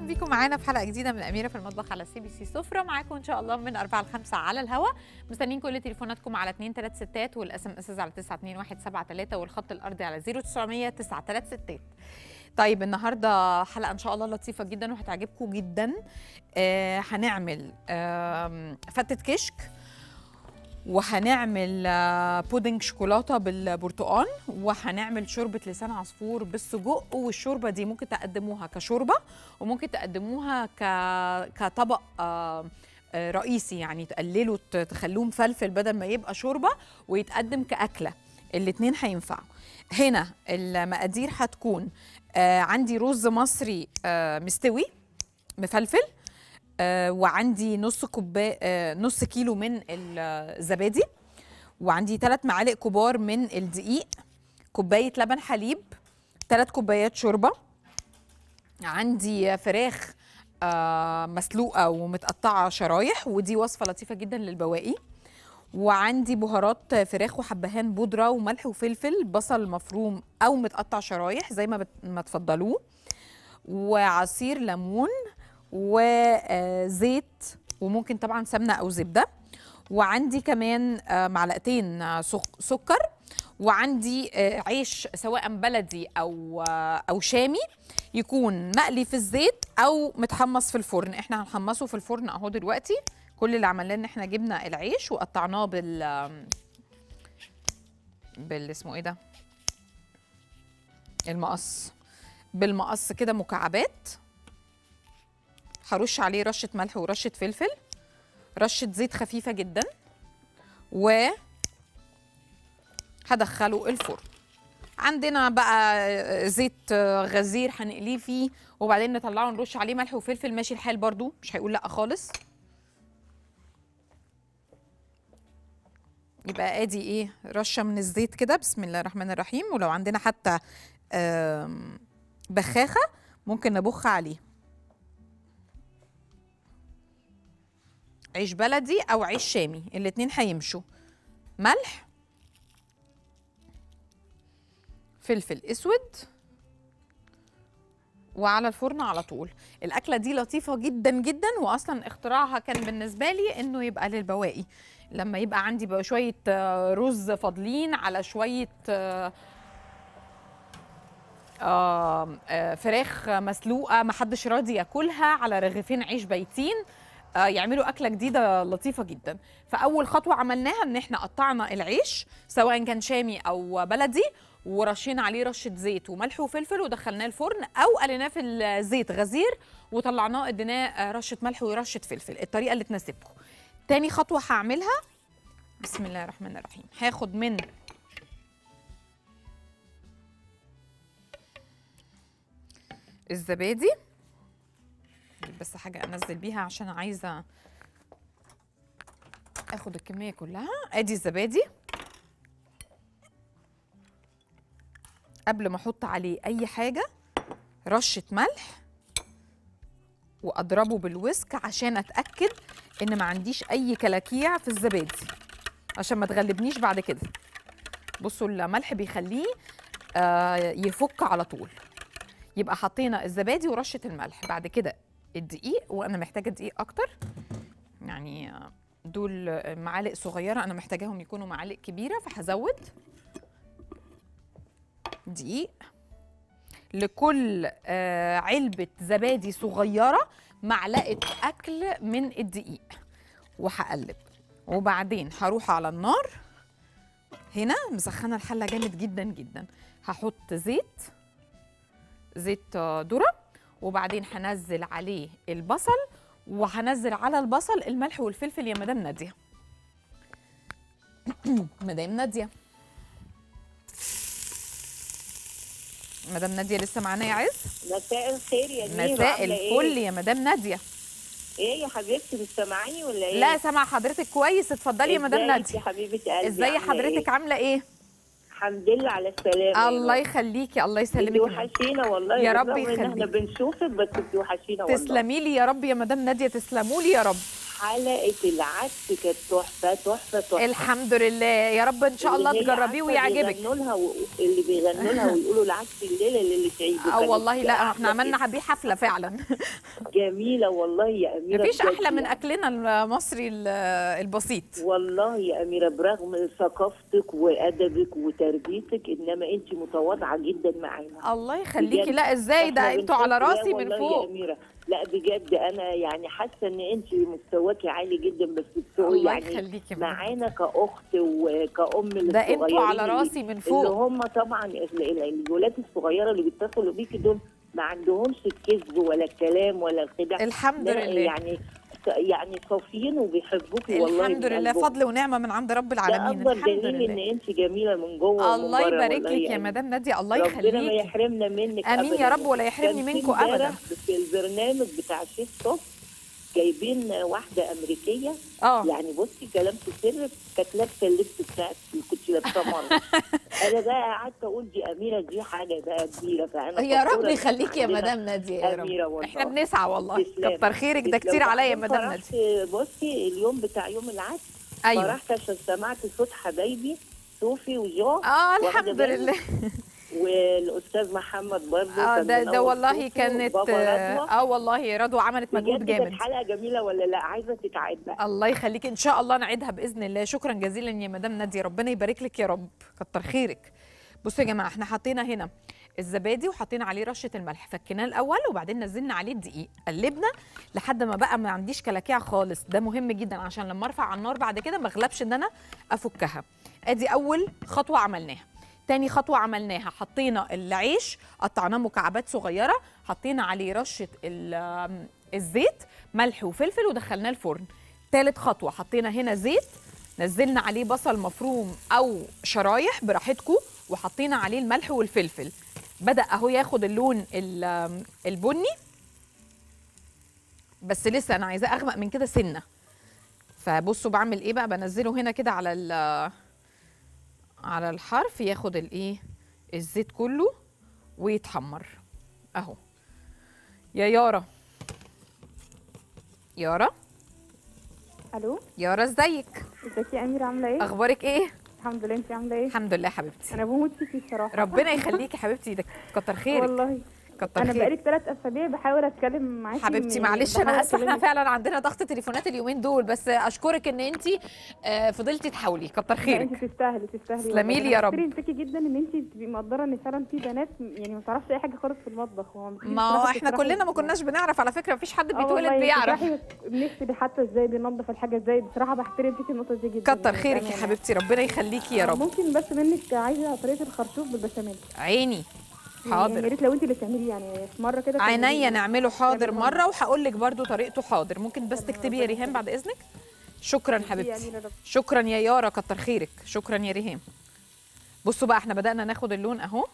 بيكم معانا في حلقه جديده من اميره في المطبخ على سي بي سي سفره معاكم ان شاء الله من 4 ل 5 على الهوا مستنيين كل تليفوناتكم على 2 3 6 والاس ام اس على 92173 والخط الارضي على 0900 936 طيب النهارده حلقه ان شاء الله لطيفه جدا وهتعجبكم جدا آه هنعمل آه فتة كشك وهنعمل آه، بودنج شوكولاته بالبرتقال وهنعمل شوربه لسان عصفور بالسجق والشوربه دي ممكن تقدموها كشوربه وممكن تقدموها ك... كطبق آه، آه، رئيسي يعني تقللوا ت- تخلوه مفلفل بدل ما يبقى شوربه ويتقدم كاكله الاتنين هينفعوا هنا المقادير هتكون آه، عندي رز مصري آه، مستوي مفلفل آه، وعندي نص كوبايه آه، نص كيلو من الزبادي وعندي ثلاث معالق كبار من الدقيق كوبايه لبن حليب ثلاث كوبايات شوربه عندي فراخ آه، مسلوقه ومتقطعه شرايح ودي وصفه لطيفه جدا للبواقي وعندي بهارات فراخ وحبهان بودره وملح وفلفل بصل مفروم او متقطع شرايح زي ما بت... ما تفضلوه وعصير ليمون وزيت وممكن طبعا سمنه او زبده وعندي كمان آه، معلقتين آه، سك- سكر وعندي آه، عيش سواء بلدي او آه، او شامي يكون مقلي في الزيت او متحمص في الفرن احنا هنحمصه في الفرن اهو دلوقتي كل اللي عملناه ان احنا جبنا العيش وقطعناه بال آم، بال اسمه ايه ده المقص بالمقص كده مكعبات هرش عليه رشه ملح ورشه فلفل رشه زيت خفيفه جدا و هدخله الفرن عندنا بقى زيت غزير هنقليه فيه وبعدين نطلعه نرش عليه ملح وفلفل ماشي الحال برضو مش هيقول لا خالص يبقى ادي ايه رشه من الزيت كده بسم الله الرحمن الرحيم ولو عندنا حتى آم، بخاخه ممكن نبخ عليه عيش بلدي او عيش شامي الاتنين هيمشوا ملح فلفل اسود وعلى الفرن على طول الاكله دي لطيفه جدا جدا واصلا اختراعها كان بالنسبه لي انه يبقى للبواقي لما يبقى عندي بقى شويه آه، رز فاضلين على شويه آه، آه، آه، فراخ مسلوقه ما حدش راضي ياكلها على رغيفين عيش بايتين آه، يعملوا اكله جديده لطيفه جدا فاول خطوه عملناها ان احنا قطعنا العيش سواء كان شامي او بلدي ورشينا عليه رشه زيت وملح وفلفل ودخلناه الفرن او قليناه في الزيت غزير وطلعناه اديناه آه، رشه ملح ورشه فلفل الطريقه اللي تناسبكم تاني خطوه هعملها بسم الله الرحمن الرحيم هاخد من الزبادي أجيب بس حاجه انزل بيها عشان عايزه اخد الكميه كلها ادي الزبادي قبل ما احط عليه اي حاجه رشه ملح واضربه بالويسك عشان اتاكد ان ما عنديش اي كلاكيع في الزبادي عشان ما تغلبنيش بعد كده بصوا الملح بيخليه آه، يفك على طول يبقى حطينا الزبادي ورشه الملح بعد كده الدقيق وانا محتاجه دقيق اكتر يعني آه، دول آه، معالق صغيره انا محتاجاهم يكونوا معالق كبيره فهزود دقيق لكل آه، علبه زبادي صغيره معلقه اكل من الدقيق وهقلب وبعدين هروح على النار هنا مسخنه الحله جامد جدا جدا هحط زيت زيت آه، ذره وبعدين هنزل عليه البصل وهنزل على البصل الملح والفلفل يا مدام ناديه مدام ناديه مدام ناديه لسه معانا يا عز مساء الخير يا نيرو مساء عاملة الفل يا مدام ناديه ايه؟ ايه يا حبيبتي مش سامعاني ولا ايه؟ لا سامعه حضرتك كويس اتفضلي يا مدام ازيك ناديه يا حبيبه قلبي ازاي عاملة حضرتك عامله ايه ايه؟ الحمد لله على السلامه الله يخليكي الله انت يسلمك وحشينا والله يا رب بالرغم ان احنا يخليك. بنشوفك بس انت وحشينا والله تسلمي لي يا رب يا مدام ناديه تسلموا لي يا رب حلقه العدس كانت تحفه تحفه تحفه الحمد لله يا رب ان شاء الله اللي هي تجربيه عارفة ويعجبك بيغنوا لها و... اللي بيغنوا لها ويقولوا العدس الليله الليله عيد اه وكانت والله لا احنا أحلى عملنا بيه حفله فعلا جميله والله يا اميره مفيش بجد احلى من يعني. اكلنا المصري ال- البسيط والله يا أميرة برغم ثقافتك وأدبك وتربيتك إنما أنت متواضعة جدا معانا الله يخليكي بجد. لا ازاي ده إحنا انتوا على بنحب- لا راسي من والله يا فوق أميرة لا بجد أنا يعني حاسة إن أنت مستواكي عالي جدا بس بتوعي الله يعني يخليكي معانا كأخت وكأم ده انتوا للصغيرين على اللي- راسي من اللي فوق هم طبعا ال- ال- الولاد الصغيرة اللي بيتصلوا بيكي دول ما عندهمش الكذب ولا الكلام ولا الخداع الحمد لا، لله يعني يعني صافيين وبيحبوكي والله الحمد من لله قلبهم. فضل ونعمه من عند رب ده العالمين اكبر الحمد دليل ان لله انت جميله من جوه ومن الله بره يبارك والله لك يا يعني. مدام ناديه الله ربنا ما يخليكي يحرمنا منك امين أبداً. يا رب ولا يحرمني كان في منكم ابدا امبارح في البرنامج بتاع شيف توب جايبين واحده امريكيه اه يعني بصي كلام في سر كانت لابسه اللبس بتاعك اللي كنت لابساه مره انا بقى قعدت اقول دي اميره دي حاجه بقى كبيره فانا يا رب فخورة إن يخليكي يا عندنا مدام ناديه يا أميرة رب والله. احنا بنسعى والله تسلمي. كتر خيرك ده تسلمي. كتير عليا يا وبعدين مدام فرحت ناديه بصي اليوم بتاع يوم العدس ايوه فرحت عشان سمعت صوت حبايبي صوفي وجو اه واخدة الحمد بالك؟ لله والاستاذ محمد برضه اه كان ده ده منور والله صوته، كانت وبابا اه رضوى. آه والله رضوى عملت مجهود بجد جامد كانت حلقه جميله ولا لا عايزه تتعاد بقى الله يخليك ان شاء الله نعيدها باذن الله شكرا جزيلا يا مدام ناديه ربنا يبارك لك يا رب كتر خيرك بصوا يا جماعه احنا حطينا هنا الزبادي وحطينا عليه رشه الملح فكيناه الاول وبعدين نزلنا عليه الدقيق قلبنا لحد ما بقى ما عنديش كلاكيع خالص ده مهم جدا عشان لما ارفع على النار بعد كده ما اغلبش ان انا افكها ادي اول خطوه عملناها تاني خطوة عملناها حطينا العيش قطعناه مكعبات صغيرة حطينا عليه رشة ال- الزيت ملح وفلفل ودخلناه الفرن تالت خطوة حطينا هنا زيت نزلنا عليه بصل مفروم أو شرايح براحتكم وحطينا عليه الملح والفلفل بدأ أهو ياخد اللون ال- البني بس لسه أنا عايزاه أغمق من كده سنة فبصوا بعمل إيه بقى بنزله هنا كده على ال- على الحرف ياخد الايه الزيت كله ويتحمر اهو يا يارا يارا الو يارا ازيك ازيك يا اميره عامله ايه اخبارك ايه الحمد لله انت عامله ايه الحمد لله حبيبتي انا بموت فيكي الصراحه ربنا يخليكي حبيبتي ده كتر خيرك والله كتر انا بقالي خيرك ثلاث اسابيع بحاول اتكلم معاكي حبيبتي م- معلش بحاول انا اسفه احنا أكلمك. فعلا عندنا ضغط تليفونات اليومين دول بس اشكرك ان انت فضلتي تحاولي كتر لا خيرك انت تستاهلي تستاهلي تسلمي والله. لي يا أنا رب. بحترم فيكي جدا ان انت تبقي مقدره ان فعلا في بنات يعني ما تعرفش اي حاجه خالص في المطبخ هو مفيش ما هو بصراحة احنا بتشرحي- كلنا ما كناش بنعرف على فكره مفيش حد آه بيتولد والله بيعرف بتشرحي بنغسل حتى ازاي بننضف الحاجه ازاي بصراحه بحترم فيكي النقطه دي جدا كتر يعني خيرك يا بأمانة. حبيبتي ربنا يخليكي يا رب ممكن بس منك عايزه طريقه الخرشوف بالبشاميل عيني يعني يا حاضر ريت لو انت اللي تعمليه يعني في مره كده تعمليه. عينيا نعمله حاضر تعمليه. مره وهقول لك برضو طريقته حاضر ممكن بس تكتبي يا ريهام بعد اذنك شكرا يا حبيبتي أميرة رب. شكرا يا يارا كتر خيرك شكرا يا ريهام بصوا بقى احنا بدأنا ناخد اللون اهو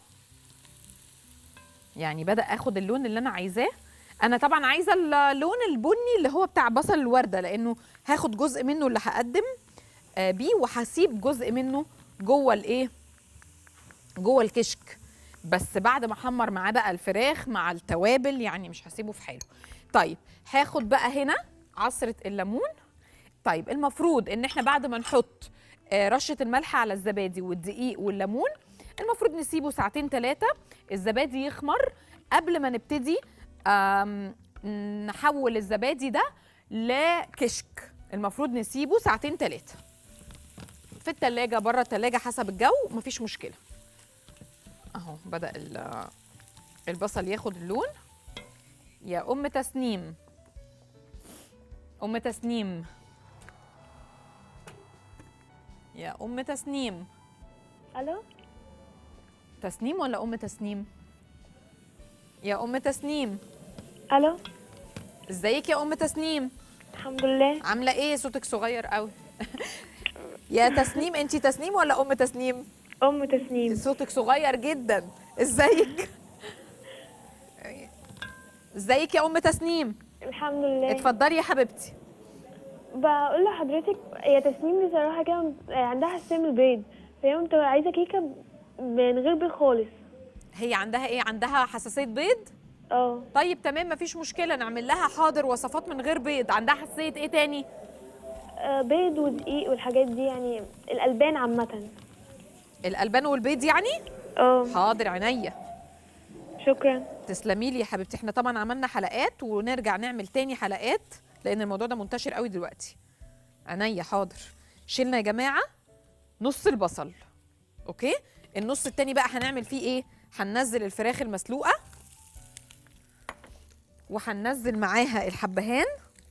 يعني بدأ اخد اللون اللي انا عايزاه انا طبعا عايزه اللون البني اللي هو بتاع بصل الورده لانه هاخد جزء منه اللي هقدم آه، بيه وهسيب جزء منه جوه الايه جوه الكشك بس بعد ما احمر معاه بقى الفراخ مع التوابل يعني مش هسيبه في حاله طيب هاخد بقى هنا عصره الليمون طيب المفروض ان احنا بعد ما نحط آه، رشه الملح على الزبادي والدقيق والليمون المفروض نسيبه ساعتين ثلاثه الزبادي يخمر قبل ما نبتدي آم، نحول الزبادي ده لكشك المفروض نسيبه ساعتين ثلاثه في التلاجة بره التلاجة حسب الجو مفيش مشكلة اهو بدأ ال- البصل ياخد اللون يا أم تسنيم أم تسنيم يا أم تسنيم الو تسنيم ولا أم تسنيم يا أم تسنيم الو ازيك يا أم تسنيم الحمد لله عاملة ايه صوتك صغير قوي يا تسنيم انتي تسنيم ولا أم تسنيم ام تسنيم صوتك صغير جدا ازيك ازيك يا ام تسنيم الحمد لله اتفضلي يا حبيبتي بقول لحضرتك هي تسنيم بصراحه كده عندها حساسيه من البيض فهي بتبقى عايزه كيكه من غير بيض خالص هي عندها ايه عندها حساسيه بيض اه طيب تمام مفيش مشكله نعمل لها حاضر وصفات من غير بيض عندها حساسيه ايه تاني آه، بيض ودقيق والحاجات دي يعني الالبان عامه الالبان والبيض يعني اه حاضر عينيا شكرا تسلمي لي يا حبيبتي احنا طبعا عملنا حلقات ونرجع نعمل تاني حلقات لان الموضوع ده منتشر قوي دلوقتي عينيا حاضر شيلنا يا جماعه نص البصل اوكي النص التاني بقى هنعمل فيه ايه هننزل الفراخ المسلوقه وهننزل معاها الحبهان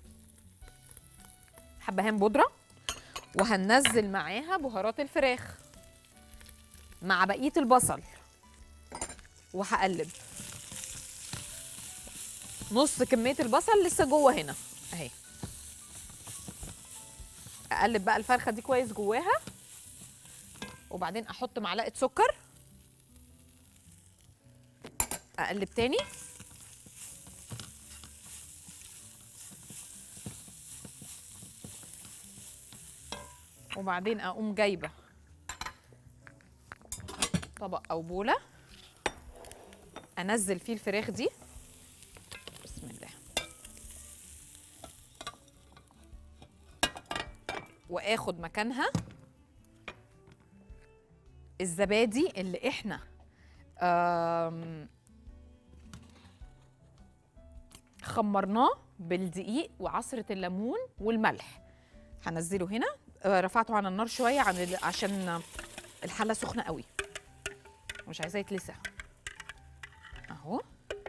حبهان بودره وهننزل معاها بهارات الفراخ مع بقيه البصل وهقلب نص كميه البصل لسه جوه هنا اهي اقلب بقى الفرخه دي كويس جواها وبعدين احط معلقه سكر اقلب تاني وبعدين اقوم جايبه طبق او بوله انزل فيه الفراخ دي بسم الله واخد مكانها الزبادي اللي احنا آم، خمرناه بالدقيق وعصرة الليمون والملح هنزله هنا آه، رفعته عن النار شوية عن ال- عشان الحلة سخنة قوي مش عايزاه يتلسع اهو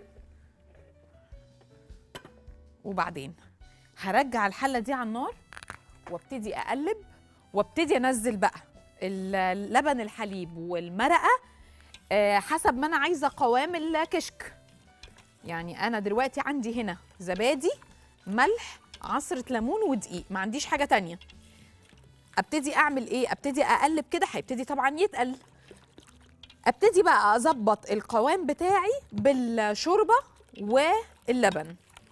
وبعدين هرجع الحله دي على النار وابتدي اقلب وابتدي انزل بقى اللبن الحليب والمرقه آه، حسب ما انا عايزه قوام الكشك يعني انا دلوقتي عندي هنا زبادي ملح عصره ليمون ودقيق ما عنديش حاجه تانية ابتدي اعمل ايه ابتدي اقلب كده هيبتدي طبعا يتقل ابتدي بقى اظبط القوام بتاعي بالشوربه واللبن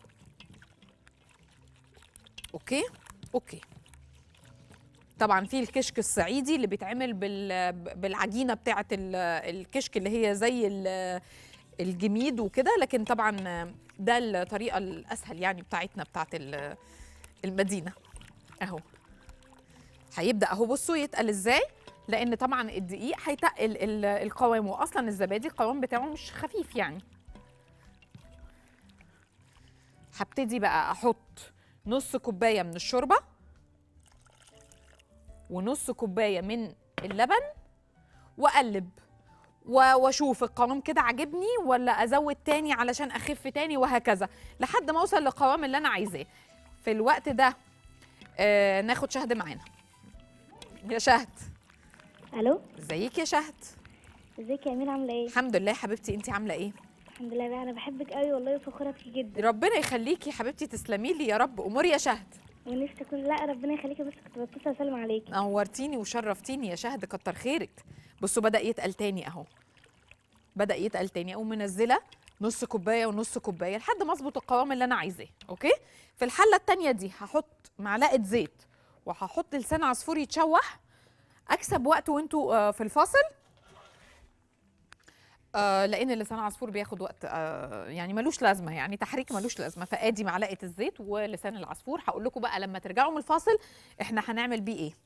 اوكي اوكي طبعا في الكشك الصعيدي اللي بيتعمل بال... بالعجينه بتاعه ال- الكشك اللي هي زي ال- الجميد وكده لكن طبعا ده الطريقه الاسهل يعني بتاعتنا بتاعه ال- المدينه اهو هيبدا اهو بصوا يتقل ازاي لان طبعا الدقيق هيتقل ال- القوام واصلا الزبادي القوام بتاعه مش خفيف يعني هبتدي بقى احط نص كوبايه من الشوربه ونص كوبايه من اللبن واقلب و- واشوف القوام كده عاجبني ولا ازود تاني علشان اخف تاني وهكذا لحد ما اوصل للقوام اللي انا عايزاه في الوقت ده آه ناخد شهد معانا يا شهد الو ازيك يا شهد ازيك يا امير عامله ايه الحمد لله حبيبتي انت عامله ايه الحمد لله بقى انا بحبك قوي والله وفخوره فيكي جدا ربنا يخليكي حبيبتي تسلمي لي يا رب امور يا شهد ونفسي اكون لا ربنا يخليكي بس كنت بتصل اسلم عليكي نورتيني وشرفتيني يا شهد كتر خيرك بصوا بدا يتقل تاني اهو بدا يتقل تاني اقوم منزله نص كوبايه ونص كوبايه لحد ما اظبط القوام اللي انا عايزاه اوكي في الحله التانيه دي هحط معلقه زيت وهحط لسان عصفور يتشوح اكسب وقت وانتوا آه، في الفاصل آه لان لسان عصفور بياخد وقت آه يعني ملوش لازمه يعني تحريك ملوش لازمه فادي معلقه الزيت ولسان العصفور هقول لكم بقى لما ترجعوا من الفاصل احنا هنعمل بيه ايه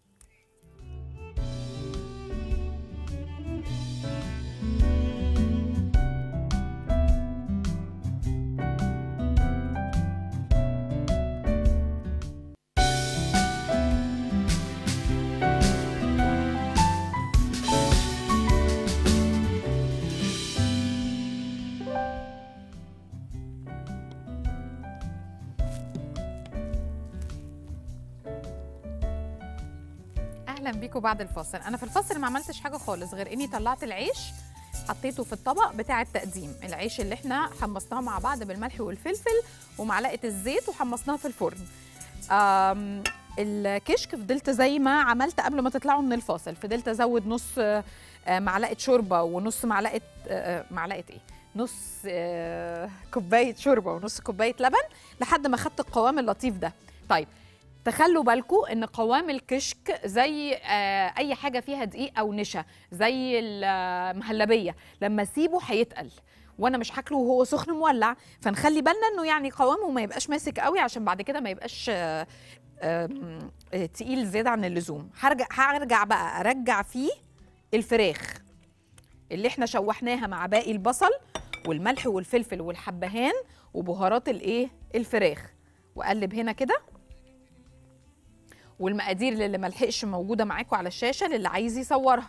اهلا بيكم بعد الفاصل انا في الفاصل ما عملتش حاجه خالص غير اني طلعت العيش حطيته في الطبق بتاع التقديم العيش اللي احنا حمصناه مع بعض بالملح والفلفل ومعلقه الزيت وحمصناه في الفرن آم الكشك فضلت زي ما عملت قبل ما تطلعوا من الفاصل فضلت ازود نص آه، آه، معلقه شوربه ونص معلقه آه، آه، معلقه ايه نص آه، كوبايه شوربه ونص كوبايه لبن لحد ما خدت القوام اللطيف ده طيب تخلوا بالكم ان قوام الكشك زي آه، اي حاجه فيها دقيق او نشا زي المهلبيه لما اسيبه هيتقل وانا مش هاكله وهو سخن مولع فنخلي بالنا انه يعني قوامه ما يبقاش ماسك قوي عشان بعد كده ما يبقاش آه، آم، آه، تقيل زياده عن اللزوم هرجع هرجع بقى ارجع فيه الفراخ اللي احنا شوحناها مع باقي البصل والملح والفلفل والحبهان وبهارات الايه الفراخ واقلب هنا كده والمقادير اللي ملحقش موجوده معاكم على الشاشه للي عايز يصورها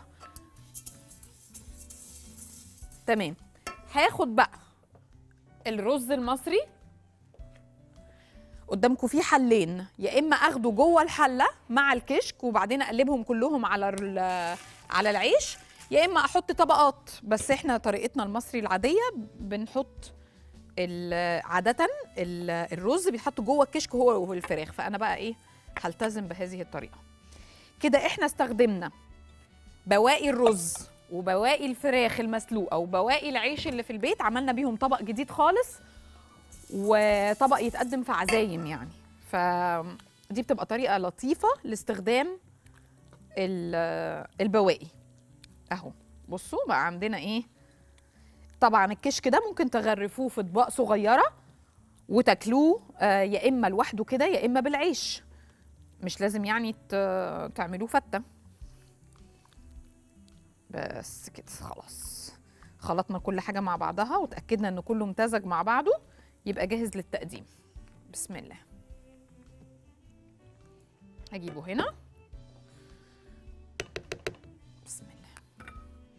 تمام هاخد بقى الرز المصري قدامكم في حلين يا اما اخده جوه الحله مع الكشك وبعدين اقلبهم كلهم على ال- على العيش يا اما احط طبقات بس احنا طريقتنا المصري العاديه بنحط ال- عاده ال- الرز بيتحط جوه الكشك هو والفراخ فانا بقى ايه هلتزم بهذه الطريقه كده احنا استخدمنا بواقي الرز وبواقي الفراخ المسلوقه وبواقي العيش اللي في البيت عملنا بيهم طبق جديد خالص وطبق يتقدم في عزايم يعني فدي بتبقى طريقه لطيفه لاستخدام ال- البواقي اهو بصوا بقى عندنا ايه طبعا الكشك ده ممكن تغرفوه في اطباق صغيره وتاكلوه آه، يا اما لوحده كده يا اما بالعيش مش لازم يعني ت- تعملوه فته بس كده خلاص خلطنا كل حاجه مع بعضها وتاكدنا ان كله امتزج مع بعضه يبقى جاهز للتقديم بسم الله هجيبه هنا بسم الله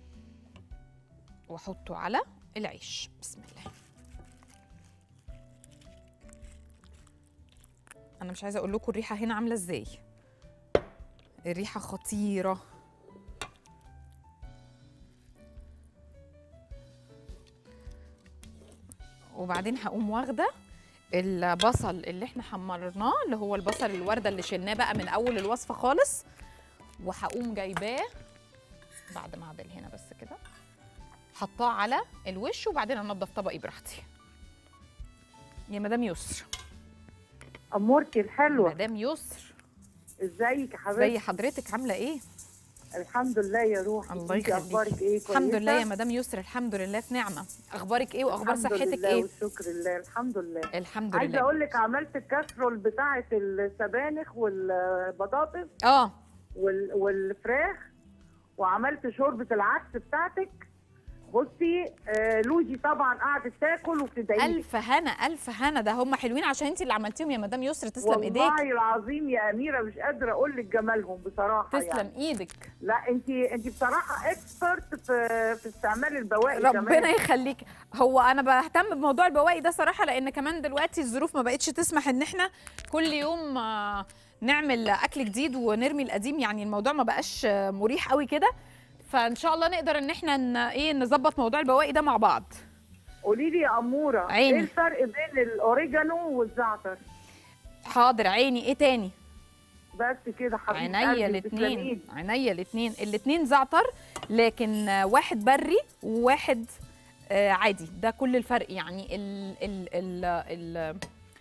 واحطه على العيش بسم الله انا مش عايزه اقول لكم الريحه هنا عامله ازاي الريحه خطيره وبعدين هقوم واخده البصل اللي احنا حمرناه اللي هو البصل الورده اللي شلناه بقى من اول الوصفه خالص وهقوم جايباه بعد ما اعدل هنا بس كده حطاه على الوش وبعدين انضف طبقي براحتي يا مدام يسر امورتي الحلوه مدام يسر ازيك يا زي حبيبتي حضرتك عامله ايه الحمد لله يا روحي الله انتي اخبارك يخليكي ايه الحمد لله يا كويسة؟ مدام يسر الحمد لله في نعمه اخبارك ايه واخبار الحمد صحتك لله ايه والشكر لله الحمد لله الحمد عايزه لله اقول لك عملت الكاسرول بتاعه السبانخ والبطاطس اه وال- والفراخ وعملت شوربه العدس بتاعتك بصي آه لوجي طبعا قعدت تاكل وبتدعي لي. الف هنا الف هنا ده هم حلوين عشان انت اللي عملتيهم يا مدام يسر تسلم ايديك والله العظيم يا اميره مش قادره اقول لك جمالهم بصراحه تسلم يعني. ايدك لا انت انت بصراحه اكسبرت في في استعمال البواقي ربنا كمان. يخليك هو انا بهتم بموضوع البواقي ده صراحه لان كمان دلوقتي الظروف ما بقتش تسمح ان احنا كل يوم آه، نعمل اكل جديد ونرمي القديم يعني الموضوع ما بقاش آه، مريح قوي كده فان شاء الله نقدر ان احنا ن- ايه نظبط موضوع البواقي ده مع بعض قولي لي يا اموره عيني. ايه الفرق بين الاوريجانو والزعتر حاضر عيني ايه تاني بس كده حبيبتي عينيا قلبي، الاثنين تسلميلي. عينيا الاثنين الاثنين زعتر لكن آه، واحد بري وواحد آه، عادي ده كل الفرق يعني ال ال ال ال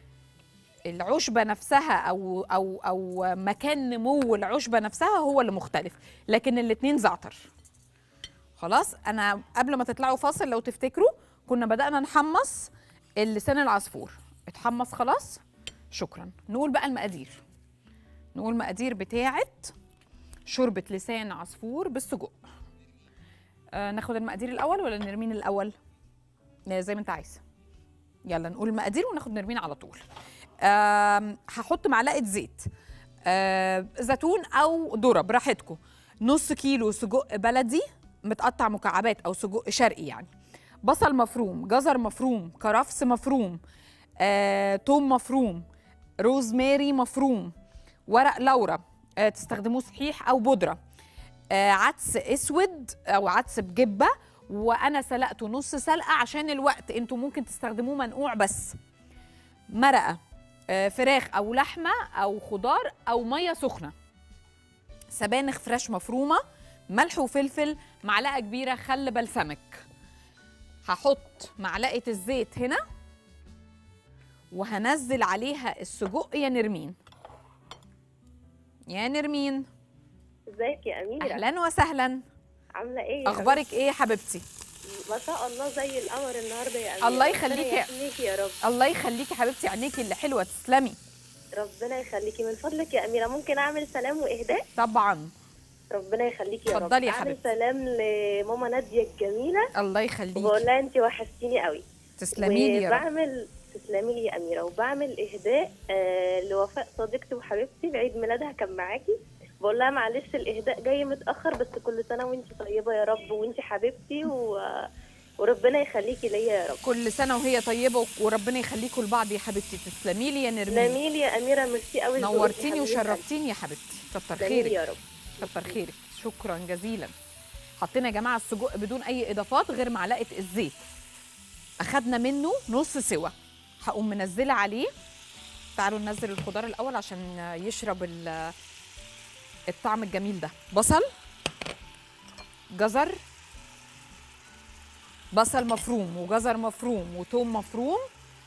العشبه نفسها او او او مكان نمو العشبه نفسها هو اللي مختلف لكن الاثنين زعتر خلاص انا قبل ما تطلعوا فاصل لو تفتكروا كنا بدانا نحمص اللسان العصفور اتحمص خلاص شكرا نقول بقى المقادير نقول مقادير بتاعه شوربه لسان عصفور بالسجق آه ناخد المقادير الاول ولا نرمين الاول آه، زي ما انت عايزه يلا نقول المقادير وناخد نرمين على طول آم، هحط معلقه زيت آه، زيتون او ذره براحتكم نص كيلو سجق بلدي متقطع مكعبات او سجق شرقي يعني بصل مفروم جزر مفروم كرفس مفروم آه، توم مفروم روزماري مفروم ورق لورا آه، تستخدموه صحيح او بودره آه، عدس اسود او عدس بجبه وانا سلقته نص سلقه عشان الوقت انتوا ممكن تستخدموه منقوع بس مرقه آه، فراخ او لحمه او خضار او ميه سخنه سبانخ فريش مفرومه ملح وفلفل معلقه كبيره خل بلسمك هحط معلقه الزيت هنا وهنزل عليها السجق يا نرمين يا نرمين ازيك يا أميرة اهلا وسهلا عاملة ايه يا اخبارك ايه يا حبيبتي حبيبتي؟ ما شاء الله زي القمر النهاردة يا أميرة الله ربنا يخليكي يا- يحميكي يا رب الله يخليكي حبيبتي عينيكي اللي حلوه تسلمي ربنا يخليكي من فضلك يا اميره ممكن اعمل سلام واهداء طبعا ربنا يخليكي يا رب اتفضلي يا اعمل حبيبتي. سلام لماما ناديه الجميله الله يخليكي وبقول لها انت وحشتيني قوي تسلمي لي يا رب وبعمل تسلمي لي يا اميره وبعمل اهداء آه لوفاء صديقتي وحبيبتي بعيد ميلادها كان معاكي بقول لها معلش الاهداء جاي متاخر بس كل سنه وانت طيبه يا رب وانت حبيبتي و... وربنا يخليكي ليا يا رب كل سنه وهي طيبه و- وربنا يخليكم لبعض يا حبيبتي تسلمي لي يا نرمين تسلمي لي يا اميره ميرسي قوي لذوقك يا نورتيني حبيبة قلبي. وشرفتيني يا حبيبتي كتر تسلمي خيرك لي يا رب كتر خيرك شكرا جزيلا حطينا يا جماعه السجق بدون اي اضافات غير معلقه الزيت اخدنا منه نص سوا هقوم منزله عليه تعالوا ننزل الخضار الاول عشان يشرب ال- الطعم الجميل ده بصل جزر بصل مفروم وجزر مفروم وتوم مفروم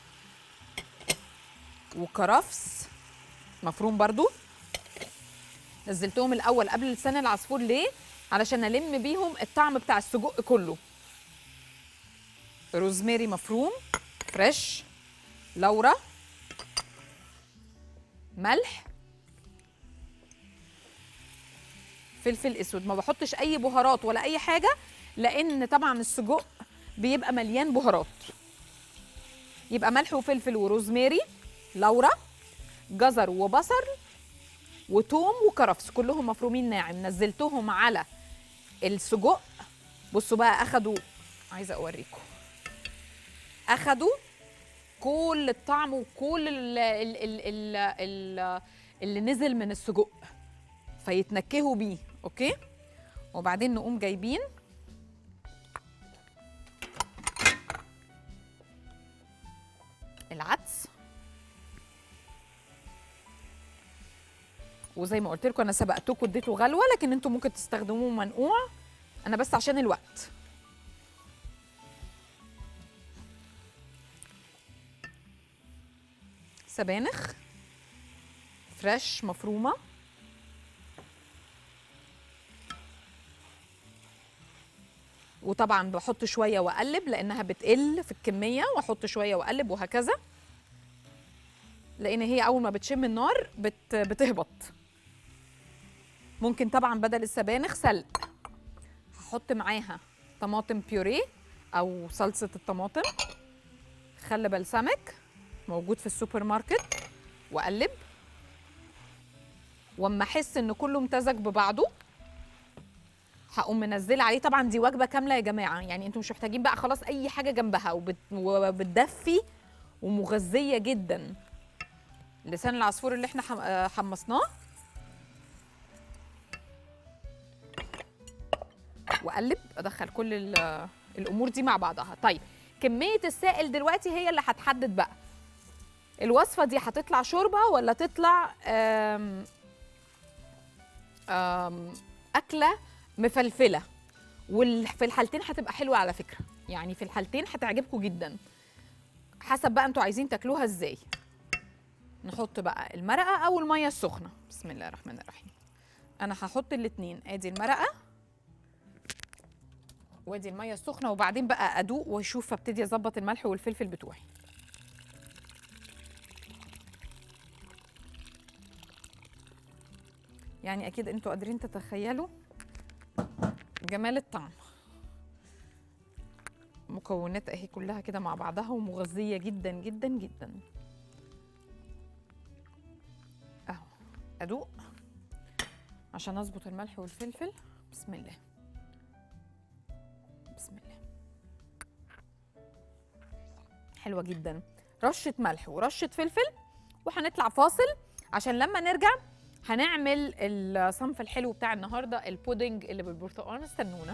وكرفس مفروم برضو نزلتهم الاول قبل لسان العصفور ليه علشان الم بيهم الطعم بتاع السجق كله روزماري مفروم فريش لورا ملح فلفل اسود ما بحطش اي بهارات ولا اي حاجه لان طبعا السجق بيبقى مليان بهارات يبقى ملح وفلفل وروزماري لورا جزر وبصل وتوم وكرفس كلهم مفرومين ناعم نزلتهم على السجق بصوا بقى اخدوا عايزه اوريكم اخدوا كل الطعم وكل ال ال ال ال ال اللي نزل من السجق فيتنكهوا بيه اوكي وبعدين نقوم جايبين العدس وزي ما قلت لكم انا سبقتكم اديته غلوه لكن انتم ممكن تستخدموه منقوع انا بس عشان الوقت سبانخ فريش مفرومه وطبعا بحط شويه واقلب لانها بتقل في الكميه واحط شويه واقلب وهكذا لان هي اول ما بتشم النار بت بتهبط ممكن طبعا بدل السبانخ سلق هحط معاها طماطم بيوريه او صلصه الطماطم خل بلسمك موجود في السوبر ماركت واقلب واما احس ان كله امتزج ببعضه هقوم منزله عليه طبعا دي وجبه كامله يا جماعه يعني انتوا مش محتاجين بقى خلاص اي حاجه جنبها وبت... وبتدفي ومغذيه جدا لسان العصفور اللي احنا حم... آه، حمصناه واقلب ادخل كل ال- الامور دي مع بعضها طيب كميه السائل دلوقتي هي اللي هتحدد بقى الوصفه دي هتطلع شوربه ولا تطلع آم آم اكله مفلفله وفي الحالتين هتبقى حلوه على فكره يعني في الحالتين هتعجبكم جدا حسب بقى انتوا عايزين تاكلوها ازاي نحط بقى المرقه او الميه السخنه بسم الله الرحمن الرحيم انا هحط الاتنين ادي المرقه وادي الميه السخنه وبعدين بقى ادوق واشوف ابتدي اظبط الملح والفلفل بتوعي يعني اكيد انتوا قادرين تتخيلوا جمال الطعم مكونات اهي كلها كده مع بعضها ومغذيه جدا جدا جدا اهو ادوق عشان اظبط الملح والفلفل بسم الله بسم الله حلوه جدا رشه ملح ورشه فلفل وهنطلع فاصل عشان لما نرجع هنعمل الصنف الحلو بتاع النهارده البودنج اللي بالبرتقال استنونا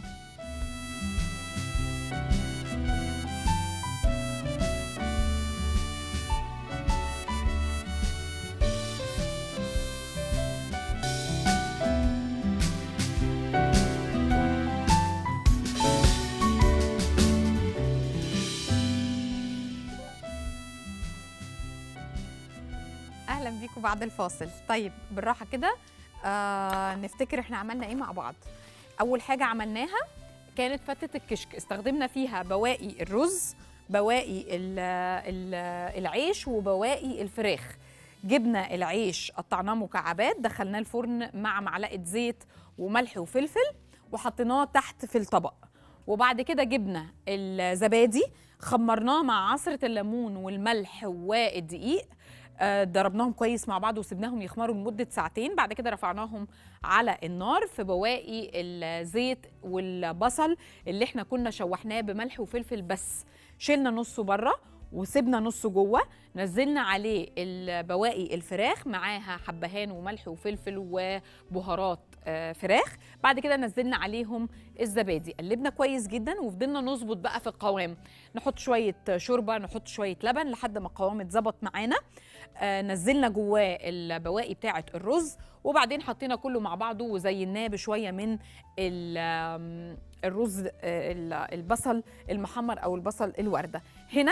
اهلا بيكم بعد الفاصل طيب بالراحه كده آه نفتكر احنا عملنا ايه مع بعض اول حاجه عملناها كانت فتة الكشك استخدمنا فيها بواقي الرز بواقي ال ال العيش وبواقي الفراخ جبنا العيش قطعناه مكعبات دخلناه الفرن مع معلقه زيت وملح وفلفل وحطيناه تحت في الطبق وبعد كده جبنا الزبادي خمرناه مع عصره الليمون والملح والدقيق آه، ضربناهم كويس مع بعض وسبناهم يخمروا لمده ساعتين بعد كده رفعناهم على النار في بواقي الزيت والبصل اللي احنا كنا شوحناه بملح وفلفل بس شلنا نصه بره وسيبنا نصه جوه نزلنا عليه البواقي الفراخ معاها حبهان وملح وفلفل وبهارات آه، فراخ بعد كده نزلنا عليهم الزبادي قلبنا كويس جدا وفضلنا نظبط بقى في القوام نحط شويه شوربه نحط شويه لبن لحد ما القوام اتظبط معانا آه، نزلنا جواه البواقي بتاعه الرز وبعدين حطينا كله مع بعضه وزيناه بشويه من ال- آم، الرز آه، ال- البصل المحمر او البصل الورده هنا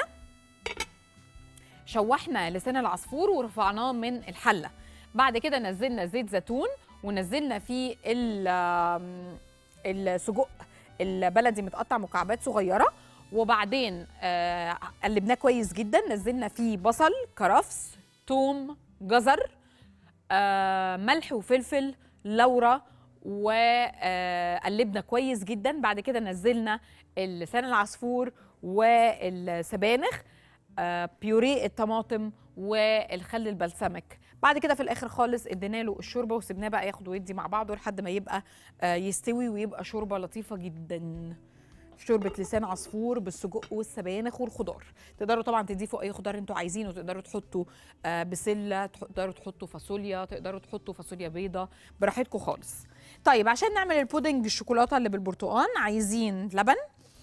شوحنا لسان العصفور ورفعناه من الحله بعد كده نزلنا زيت زيتون ونزلنا فيه ال- آم، السجق البلدي متقطع مكعبات صغيره وبعدين آه، قلبناه كويس جدا نزلنا فيه بصل كرفس توم جزر آه، ملح وفلفل لورا وقلبنا كويس جدا بعد كده نزلنا لسان العصفور والسبانخ آه، بيوريه الطماطم والخل البلسمك بعد كده في الاخر خالص ادينا له الشوربه وسيبناه بقى ياخد ويدي مع بعضه لحد ما يبقى آه، يستوي ويبقى شوربه لطيفه جدا شوربه لسان عصفور بالسجق والسبانخ والخضار تقدروا طبعا تضيفوا اي خضار انتوا عايزينه تقدروا تحطوا آه، بسله تقدروا تحطوا فاصوليا تقدروا تحطوا فاصوليا بيضه براحتكم خالص طيب عشان نعمل البودنج الشوكولاته اللي بالبرتقال عايزين لبن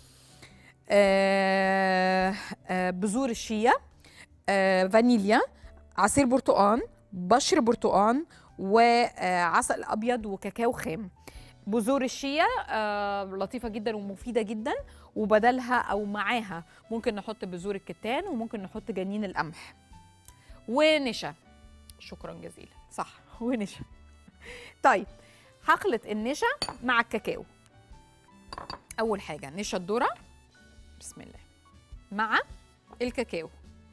آه، آه، بذور الشيا آه، فانيليا عصير برتقان بشر برتقان وعسل ابيض وكاكاو خام بذور الشيا آه، لطيفه جدا ومفيده جدا وبدلها او معاها ممكن نحط بذور الكتان وممكن نحط جنين القمح ونشا شكرا جزيلا صح ونشا طيب هخلط النشا مع الكاكاو اول حاجه نشا الذره بسم الله مع الكاكاو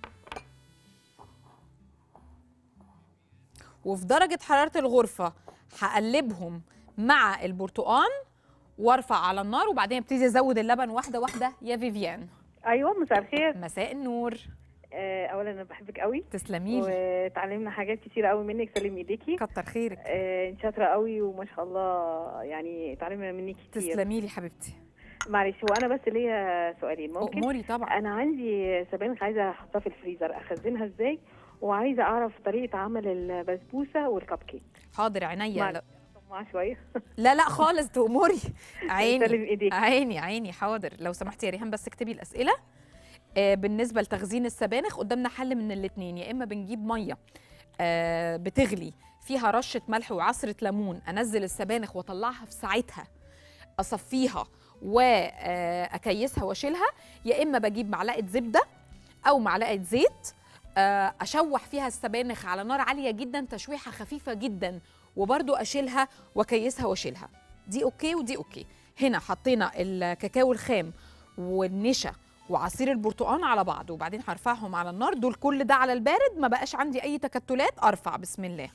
وفي درجة حرارة الغرفة هقلبهم مع البرتقان وارفع على النار وبعدين ابتدي ازود اللبن واحدة واحدة يا فيفيان ايوه مساء الخير مساء النور آه، اولا انا بحبك قوي تسلمي لي وتعلمنا حاجات كتير قوي منك سلم ايديكي كتر خيرك آه، انت شاطره قوي وما شاء الله يعني اتعلمنا منك كتير تسلمي لي حبيبتي معلش هو انا بس ليا سؤالين ممكن اموري طبعا انا عندي سبانخ عايزه احطها في الفريزر اخزنها ازاي وعايزه اعرف طريقه عمل البسبوسه والكب كيك حاضر عينيا معلش. لا- طماعه شويه لا لا خالص تأمري عيني سلم ايديك عيني عيني حاضر لو سمحتي يا ريهام بس اكتبي الاسئله آه بالنسبه لتخزين السبانخ قدامنا حل من الاثنين يا اما بنجيب ميه آه بتغلي فيها رشه ملح وعصره ليمون انزل السبانخ واطلعها في ساعتها اصفيها واكيسها واشيلها يا اما بجيب معلقه زبده او معلقه زيت آه، اشوح فيها السبانخ على نار عاليه جدا تشويحه خفيفه جدا وبرضو اشيلها واكيسها واشيلها دي اوكي ودي اوكي هنا حطينا الكاكاو الخام والنشا وعصير البرتقال على بعض وبعدين هرفعهم على النار دول كل ده على البارد ما بقاش عندي اي تكتلات ارفع بسم الله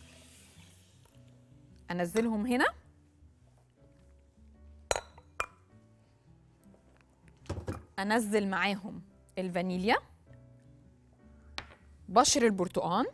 انزلهم هنا انزل معاهم الفانيليا بشر البرتقال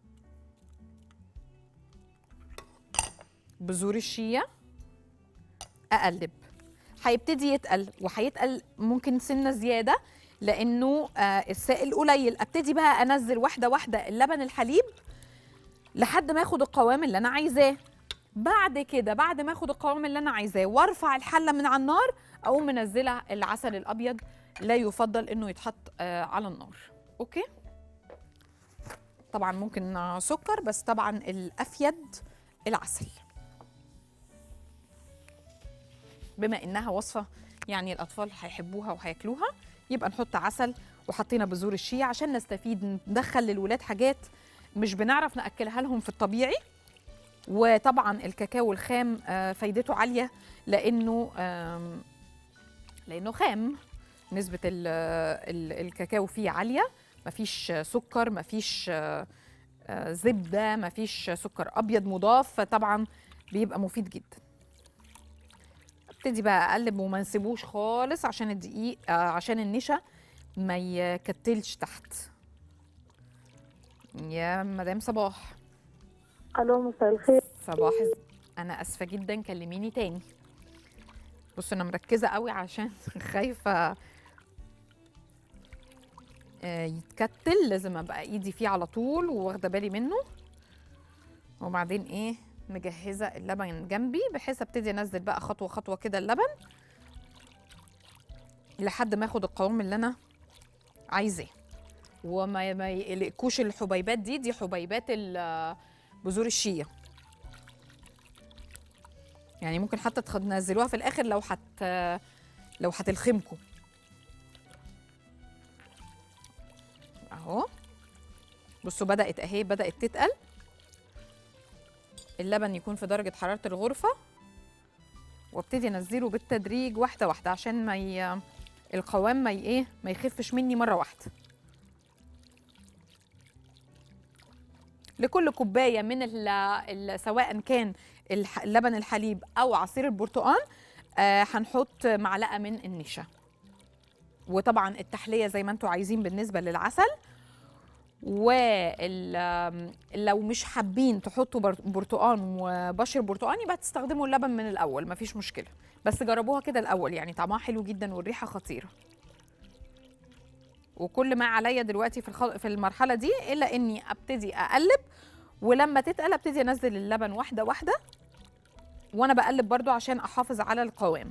بذور الشيا اقلب هيبتدي يتقل وهيتقل ممكن سنه زياده لانه آه السائل قليل ابتدي بقى انزل واحده واحده اللبن الحليب لحد ما اخد القوام اللي انا عايزاه بعد كده بعد ما اخد القوام اللي انا عايزاه وارفع الحله من على النار اقوم منزله العسل الابيض لا يفضل انه يتحط آه على النار اوكي طبعا ممكن سكر بس طبعا الافيد العسل بما انها وصفه يعني الاطفال هيحبوها وهياكلوها يبقى نحط عسل وحطينا بذور الشيا عشان نستفيد ندخل للولاد حاجات مش بنعرف ناكلها لهم في الطبيعي وطبعا الكاكاو الخام آه، فايدته عاليه لانه آم، لانه خام نسبه ال ال الكاكاو فيه عاليه مفيش سكر مفيش آه، آه، زبده مفيش سكر ابيض مضاف فطبعا بيبقى مفيد جدا ابتدي بقى اقلب وما نسيبوش خالص عشان الدقيق آه، عشان النشا ما يكتلش تحت يا مدام صباح الو مساء الخير صباح الز- انا اسفه جدا كلميني تاني بص انا مركزه قوي عشان خايفه آه، يتكتل لازم ابقى ايدي فيه على طول واخده بالي منه وبعدين ايه مجهزه اللبن جنبي بحيث ابتدي انزل بقى خطوه خطوه كده اللبن لحد ما اخد القوام اللي انا عايزاه وما ما يقلقكوش الحبيبات دي دي حبيبات ال- بذور الشيا يعني ممكن حتى تخ- تنزلوها في الاخر لو حت لو هتلخمكم اهو بصوا بدات اهي بدات تتقل اللبن يكون في درجه حراره الغرفه وابتدي انزله بالتدريج واحده واحده عشان ما ي... القوام ما ي... ايه ما يخفش مني مره واحده لكل كوبايه من ال ال سواء كان الح- لبن الحليب او عصير البرتقال آه، هنحط معلقه من النشا وطبعا التحليه زي ما انتم عايزين بالنسبه للعسل ولو مش حابين تحطوا بر- برتقان وبشر برتقان يبقى تستخدموا اللبن من الاول مفيش مشكله بس جربوها كده الاول يعني طعمها حلو جدا والريحه خطيره وكل ما عليا دلوقتي في الخل... في المرحله دي الا اني ابتدي اقلب ولما تتقل ابتدي انزل اللبن واحده واحده وانا بقلب برضو عشان احافظ على القوام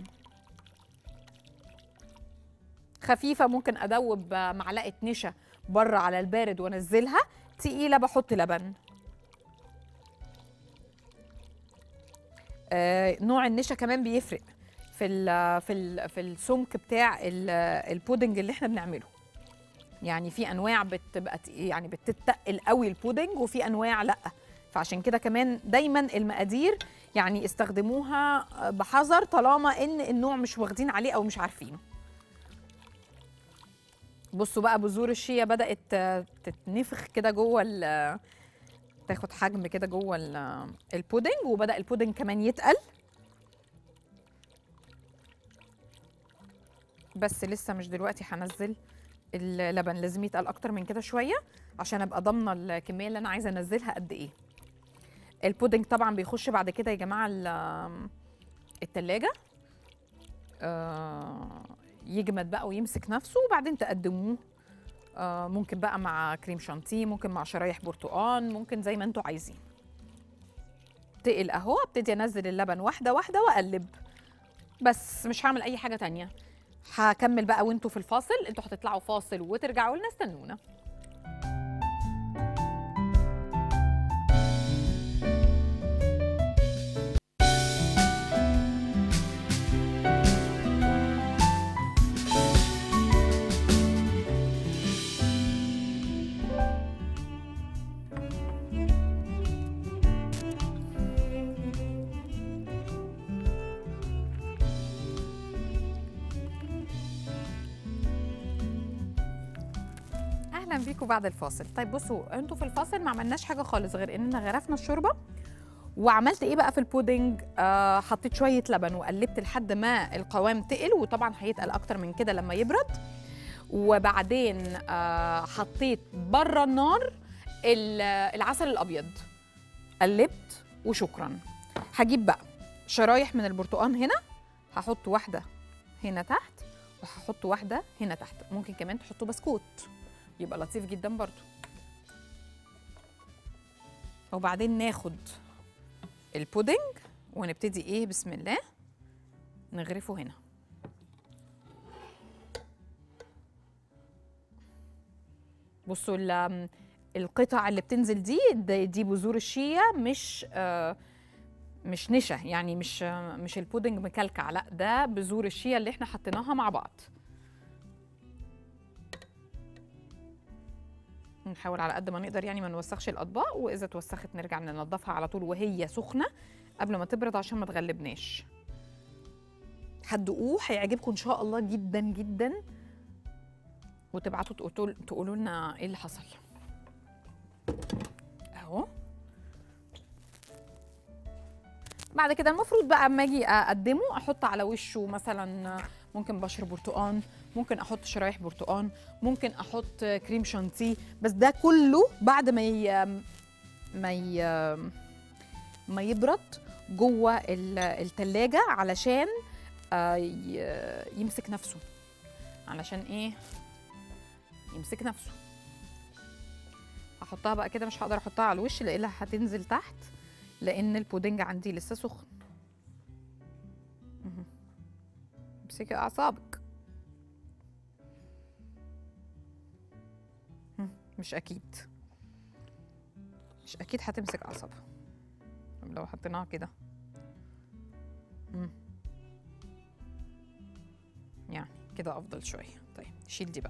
خفيفه ممكن ادوب معلقه نشا بره على البارد وانزلها تقيله بحط لبن آه نوع النشا كمان بيفرق في ال في ال في السمك بتاع ال- البودنج اللي احنا بنعمله يعني في انواع بتبقى تق- يعني بتتقل قوي البودنج وفي انواع لا فعشان كده كمان دايما المقادير يعني استخدموها بحذر طالما ان النوع مش واخدين عليه او مش عارفينه بصوا بقى بذور الشيا بدات آه، تتنفخ كده جوه ال- تاخد حجم كده جوه ال- البودنج وبدا البودنج كمان يتقل بس لسه مش دلوقتي هنزل اللبن لازم يتقل اكتر من كده شويه عشان ابقى ضامنه الكميه اللي انا عايزه انزلها قد ايه البودنج طبعا بيخش بعد كده يا جماعه ال- التلاجة آه، يجمد بقى ويمسك نفسه وبعدين تقدموه آه، ممكن بقى مع كريم شانتيه ممكن مع شرايح برتقان ممكن زي ما انتوا عايزين تقل اهو ابتدي انزل اللبن واحده واحده واقلب بس مش هعمل اي حاجه تانية هكمل بقى وانتوا في الفاصل انتوا هتطلعوا فاصل وترجعوا لنا استنونا اهلا بيكم بعد الفاصل طيب بصوا انتوا في الفاصل ما عملناش حاجه خالص غير اننا غرفنا الشوربه وعملت ايه بقى في البودنج آه حطيت شويه لبن وقلبت لحد ما القوام تقل وطبعا هيتقل اكتر من كده لما يبرد وبعدين آه حطيت بره النار ال- العسل الابيض قلبت وشكرا هجيب بقى شرايح من البرتقال هنا هحط واحده هنا تحت وهحط واحده هنا تحت ممكن كمان تحطوا بسكوت يبقى لطيف جدا برضو وبعدين ناخد البودنج ونبتدي ايه بسم الله نغرفه هنا بصوا ال- القطع اللي بتنزل دي دي دي بذور الشيا مش آه مش نشا يعني مش آه مش البودنج مكلكع لا ده بذور الشيا اللي احنا حطيناها مع بعض نحاول على قد ما نقدر يعني ما نوسخش الاطباق واذا توسخت نرجع ننضفها على طول وهي سخنه قبل ما تبرد عشان ما تغلبناش هتدوقوه هيعجبكم ان شاء الله جدا جدا وتبعتوا تقولوا تقولوا لنا ايه اللي حصل بعد كده المفروض بقى اما اجي اقدمه احط على وشه مثلا ممكن بشر برتقان ممكن احط شرايح برتقان ممكن احط كريم شانتيه بس ده كله بعد ما ي... ما ي... ما يبرد جوه ال- التلاجة علشان آه، ي- يمسك نفسه علشان ايه يمسك نفسه هحطها بقى كده مش هقدر احطها على الوش لانها هتنزل تحت لان البودنج عندي لسه سخن مهم. امسكي اعصابك مم، مش اكيد مش اكيد هتمسك اعصابها طب لو حطيناها كده مم. يعني كده افضل شويه طيب شيل دي بقى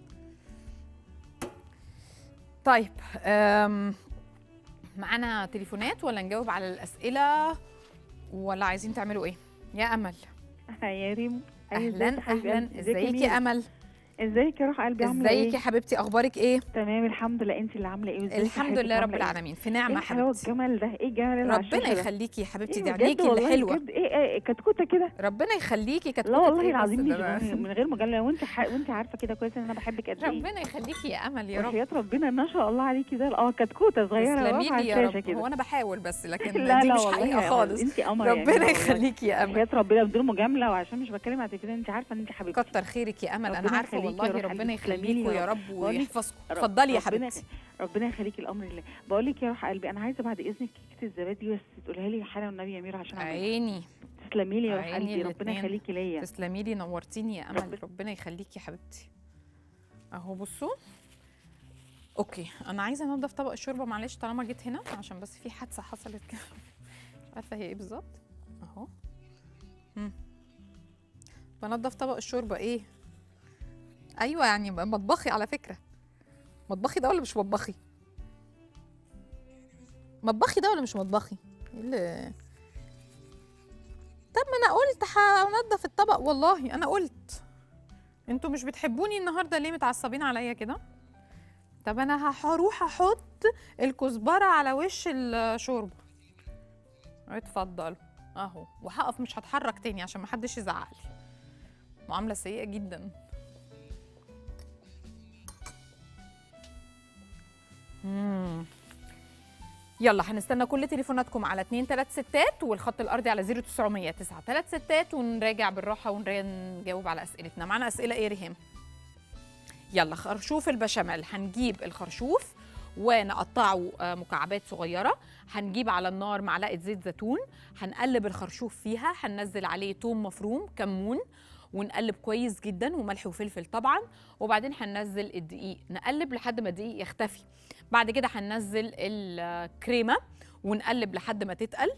طيب أم، معانا تليفونات ولا نجاوب على الاسئله ولا عايزين تعملوا ايه يا امل يا ريم أيوة، اهلا ازيك يا حبيبة اهلا قلبي؟ ازيك ازيك ميرا؟ يا امل ازيك يا روح قلبي عامله ايه ازيك يا حبيبتي اخبارك ايه تمام الحمد لله انت اللي عامله ايه وازيك الحمد صحتك لله رب عاملة إيه؟ العالمين في نعمه ايه الحلاوه حبيبتي الجمال ده ايه الجمال اللي على ربنا الشاشة ده؟ يخليكي يا حبيبتي إيه دي بجد عينيكي والله الحلوه بجد ايه ايه كتكوته كده ربنا يخليكي كانت لا كتة والله إيه بس العظيم دي ده بقى؟ من من غير مجامله وانت ح... وانت عارفه كده كويس ان انا بحبك قد ايه ربنا يخليكي يا امل يا رب وحياة ربنا ما شاء الله عليكي ده اه كتكوته صغيره تسلمي واقفة على لي يا الشاشه رب كده هو انا بحاول بس لكن لا دي لا مش والله حقيقه يا خالص انت قمر يا أميرة ربنا والله. يخليكي يا امل حياة ربنا بدون مجامله وعشان مش بتكلم على التلفزيون انت عارفه ان انت حبيبتي كتر خيرك يا امل انا ربنا عارفه يخليكي والله يا روح ربنا قلبي. تسلمي لي يخليكوا يا يا رب. رب بقول لك ويحفظكم رب- اتفضلي يا ربنا حبيبتي ربنا يخليكي الامر لله بقول لك يا روح قلبي انا عايزه بعد اذنك كيكه الزبادي بس تقولها لي حالا والنبي يا ميرا عشان أعملها. عيني تسلمي لي يا روح عيني قلبي ربنا الاتنين. يخليكي ليا تسلمي لي نورتيني يا امل ربنا يخليكي يا حبيبتي اهو بصوا اوكي انا عايزه انضف طبق الشوربه معلش طالما جيت هنا عشان بس في حادثه حصلت كده مش عارفه هي ايه بالظبط اهو مم. بنضف طبق الشوربه ايه ايوه يعني مطبخي على فكره مطبخي ده ولا مش مطبخي مطبخي ده ولا مش مطبخي ايه اللي طب ما انا قلت هنضف الطبق والله انا قلت انتوا مش بتحبوني النهارده ليه متعصبين عليا كده طب انا هروح احط الكزبره على وش الشوربه اتفضل اهو وهقف مش هتحرك تاني عشان محدش يزعق لي معامله سيئه جدا مم. يلا هنستنى كل تليفوناتكم على 2 3 ستات والخط الارضي على 0900 9 3 ستات ونراجع بالراحه ونجاوب على اسئلتنا معانا اسئله ايه يا ريهام يلا خرشوف البشاميل هنجيب الخرشوف ونقطعه آه، مكعبات صغيره هنجيب على النار معلقه زيت زيتون هنقلب الخرشوف فيها هننزل عليه توم مفروم كمون ونقلب كويس جدا وملح وفلفل طبعا وبعدين هننزل الدقيق نقلب لحد ما الدقيق يختفي بعد كده هننزل الكريمه ونقلب لحد ما تتقل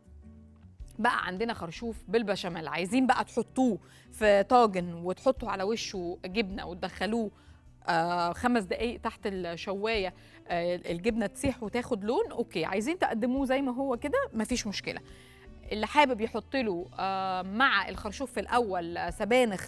بقى عندنا خرشوف بالبشاميل عايزين بقى تحطوه في طاجن وتحطوا على وشه جبنه وتدخلوه آه خمس دقايق تحت الشوايه آه الجبنه تسيح وتاخد لون اوكي عايزين تقدموه زي ما هو كده مفيش مشكله اللي حابب يحط له آه مع الخرشوف في الاول آه، سبانخ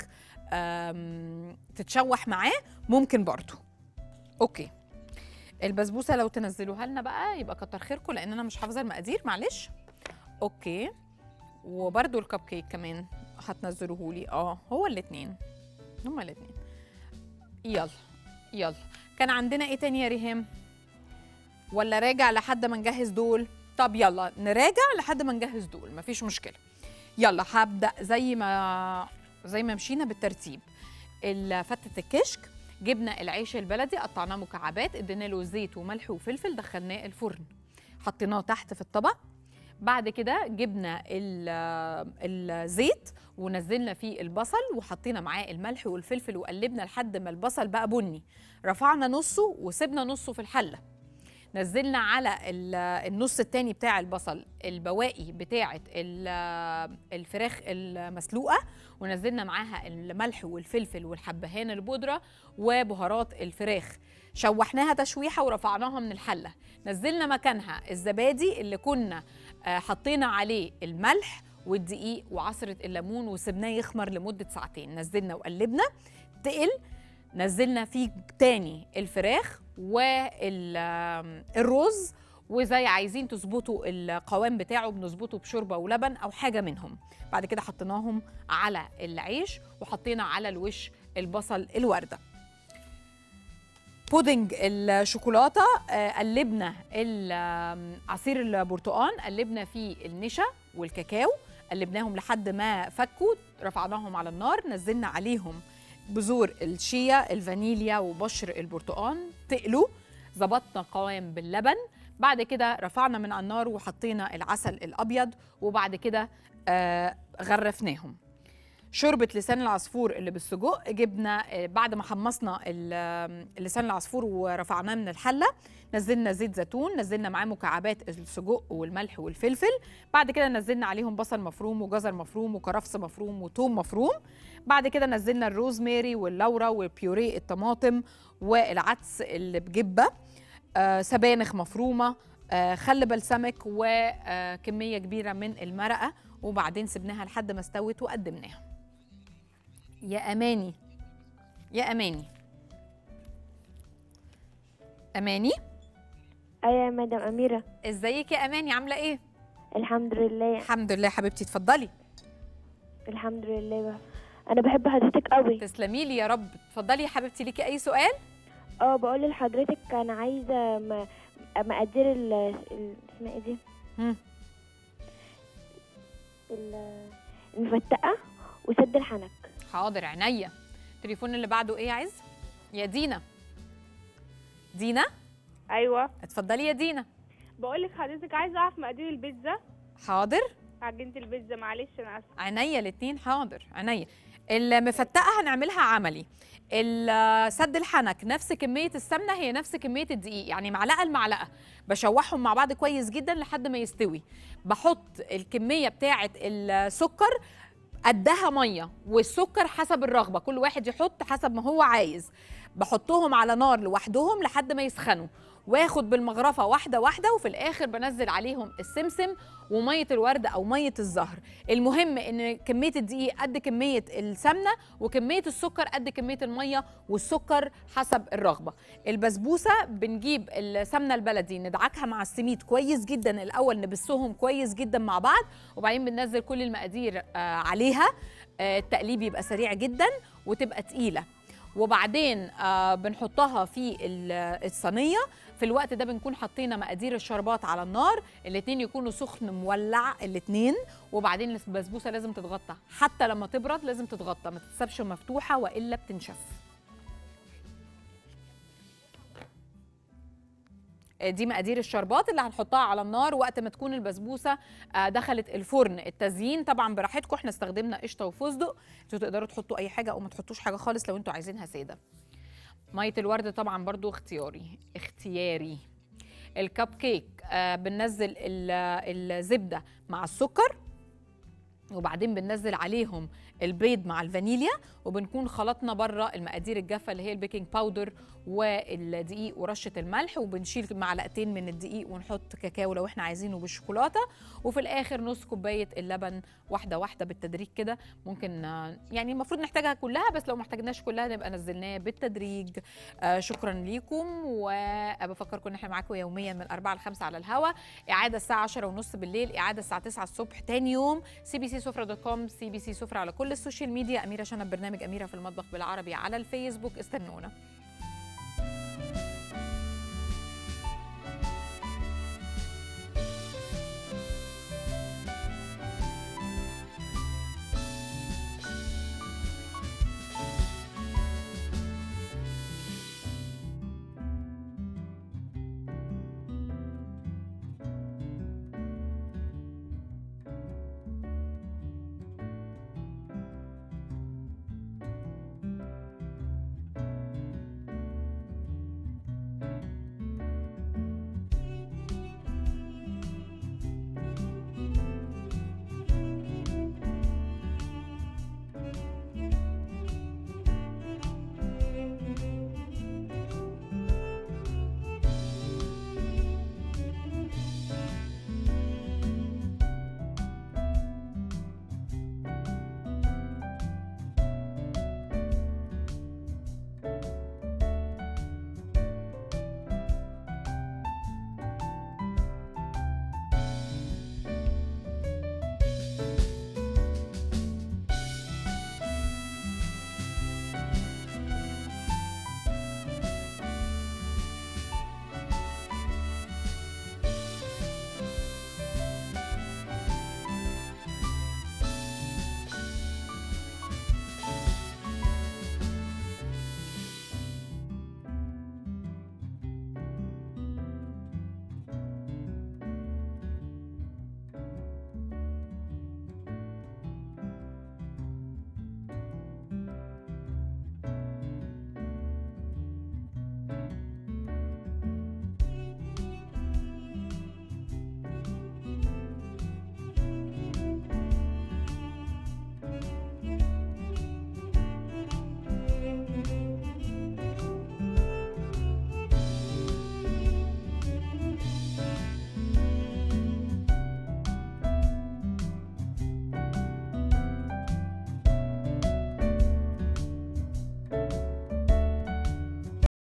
آم، تتشوح معاه ممكن برضو اوكي البسبوسه لو تنزلوها لنا بقى يبقى كتر خيركم لان انا مش حافظه المقادير معلش اوكي وبرده الكب كيك كمان هتنزلوه لي اه هو الاثنين هما الاثنين يلا يلا كان عندنا ايه تاني يا ريهام ولا راجع لحد ما نجهز دول طب يلا نراجع لحد ما نجهز دول مفيش مشكله يلا هبدا زي ما زي ما مشينا بالترتيب ال- فتة الكشك جبنا العيش البلدي قطعناه مكعبات ادينا له زيت وملح وفلفل دخلناه الفرن حطيناه تحت في الطبق بعد كده جبنا ال- الزيت ونزلنا فيه البصل وحطينا معاه الملح والفلفل وقلبنا لحد ما البصل بقى بني رفعنا نصه وسبنا نصه في الحله نزلنا على ال- النص التاني بتاع البصل البواقي بتاعه ال- الفراخ المسلوقه ونزلنا معاها الملح والفلفل والحبهان البودره وبهارات الفراخ شوحناها تشويحه ورفعناها من الحله نزلنا مكانها الزبادي اللي كنا آه، حطينا عليه الملح والدقيق وعصره الليمون وسبناه يخمر لمده ساعتين نزلنا وقلبنا تقل نزلنا فيه تاني الفراخ والرز وزي عايزين تظبطوا القوام بتاعه بنظبطه بشوربه ولبن او حاجه منهم بعد كده حطيناهم على العيش وحطينا على الوش البصل الورده بودنج الشوكولاته آه، قلبنا ال- آم، عصير البرتقال قلبنا فيه النشا والكاكاو قلبناهم لحد ما فكوا رفعناهم على النار نزلنا عليهم بذور الشيا الفانيليا وبشر البرتقال تقلوا ظبطنا قوام باللبن بعد كده رفعنا من على النار وحطينا العسل الابيض وبعد كده آه غرفناهم شوربه لسان العصفور اللي بالسجق جبنا آه، بعد ما حمصنا ال- آه، لسان العصفور ورفعناه من الحله نزلنا زيت زيتون نزلنا معاه مكعبات السجق والملح والفلفل بعد كده نزلنا عليهم بصل مفروم وجزر مفروم وكرفس مفروم وتوم مفروم بعد كده نزلنا الروزماري واللورا وبيوريه الطماطم والعدس اللي بجبه آه، سبانخ مفرومه آه، خل بلسمك وكميه كبيره من المرقه وبعدين سبناها لحد ما استوت وقدمناها يا اماني يا اماني اماني ايوه يا مدام اميره ازيك يا اماني عامله ايه الحمد لله الحمد لله حبيبتي اتفضلي الحمد لله بقى. انا بحب حضرتك قوي تسلمي لي يا رب اتفضلي يا حبيبتي ليكي اي سؤال اه بقول لحضرتك انا عايزه م- مقادير ال ال- اسمها ايه دي مم. ال- المفتقه وسد الحنك حاضر عينيا التليفون اللي بعده ايه يا عز يا دينا دينا ايوه اتفضلي يا دينا بقول لك حضرتك عايزه اعرف مقادير البيتزا حاضر عجينه البيتزا معلش انا اسفه عينيا الاتنين حاضر عينيا المفتقه هنعملها عملي ال- سد الحنك نفس كميه السمنه هي نفس كميه الدقيق يعني معلقه لمعلقه بشوحهم مع بعض كويس جدا لحد ما يستوي بحط الكميه بتاعه السكر قدها ميه والسكر حسب الرغبه كل واحد يحط حسب ما هو عايز بحطهم على نار لوحدهم لحد ما يسخنوا واخد بالمغرفه واحده واحده وفي الاخر بنزل عليهم السمسم وميه الورد او ميه الزهر المهم ان كميه الدقيق قد كميه السمنه وكميه السكر قد كميه الميه والسكر حسب الرغبه البسبوسه بنجيب السمنه البلدي ندعكها مع السميد كويس جدا الاول نبسهم كويس جدا مع بعض وبعدين بننزل كل المقادير آه، عليها آه، التقليب يبقى سريع جدا وتبقى تقيله وبعدين آه بنحطها في ال- الصينيه في الوقت ده بنكون حطينا مقادير الشربات على النار الاتنين يكونوا سخن مولع الاتنين وبعدين البسبوسه لازم تتغطى حتى لما تبرد لازم تتغطى ما تتسابش مفتوحه والا بتنشف آه، دي مقادير الشربات اللي هنحطها على النار وقت ما تكون البسبوسه آه، دخلت الفرن التزيين طبعا براحتكم احنا استخدمنا قشطه وفستق انتوا تقدروا تحطوا اي حاجه او ما تحطوش حاجه خالص لو انتوا عايزينها ساده ميه الورد طبعا برضو اختياري اختياري الكب كيك آه بننزل ال- الزبده مع السكر وبعدين بننزل عليهم البيض مع الفانيليا وبنكون خلطنا بره المقادير الجافه اللي هي البيكنج باودر والدقيق ورشه الملح وبنشيل معلقتين من الدقيق ونحط كاكاو لو احنا عايزينه بالشوكولاته وفي الاخر نص كوبايه اللبن واحده واحده بالتدريج كده ممكن آه، يعني المفروض نحتاجها كلها بس لو ما احتاجناش كلها نبقى نزلناه بالتدريج آه شكرا ليكم وبفكركم ان احنا معاكم يوميا من 4 ل 5 على الهوا اعاده الساعه 10 ونص بالليل اعاده الساعه 9 الصبح تاني يوم سي بي سي سفره دوت كوم سي بي سي سفره على كل السوشيال ميديا اميره شنب برنامج اميره في المطبخ بالعربي على الفيسبوك استنونا